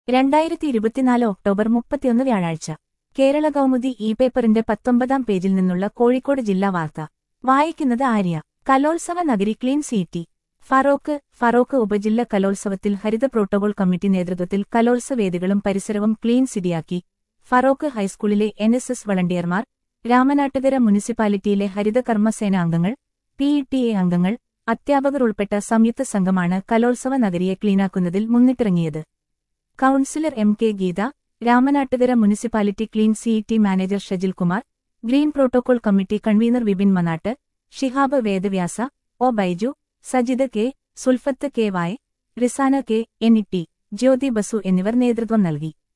രണ്ടായിരത്തി ഇരുപത്തിനാല് ഒക്ടോബർ മുപ്പത്തിയൊന്ന് വ്യാഴാഴ്ച കേരള കൗമുദി ഇ പേപ്പറിന്റെ പത്തൊമ്പതാം പേജിൽ നിന്നുള്ള കോഴിക്കോട് ജില്ലാ വാർത്ത വായിക്കുന്നത് ആര്യ കലോത്സവ നഗരി ക്ലീൻ സിറ്റി ഫറോക്ക് ഫറോക്ക് ഉപജില്ല കലോത്സവത്തിൽ ഹരിത പ്രോട്ടോകോൾ കമ്മിറ്റി നേതൃത്വത്തിൽ കലോത്സവേദികളും പരിസരവും ക്ലീൻ സിറ്റിയാക്കി ഫറോക്ക് ഹൈസ്കൂളിലെ എൻ എസ് എസ് വളണ്ടിയർമാർ രാമനാട്ടുകര മുനിസിപ്പാലിറ്റിയിലെ ഹരിത കർമ്മസേന അംഗങ്ങൾ പി ഇ ടി എ അംഗങ്ങൾ അധ്യാപകർ ഉൾപ്പെട്ട സംയുക്ത സംഘമാണ് കലോത്സവ നഗരിയെ ക്ലീനാക്കുന്നതിൽ മുന്നിട്ടിറങ്ങിയത് councillor M K Geetha Ramanattukara municipality clean city manager Shajil Kumar green protocol committee convener Vipin Manatt Shihab Vedavyasa O Baiju Sajid K Sulfath K Y Rizana K N T Jyothi Basu എന്നിവർ നേതൃത്വം നൽകി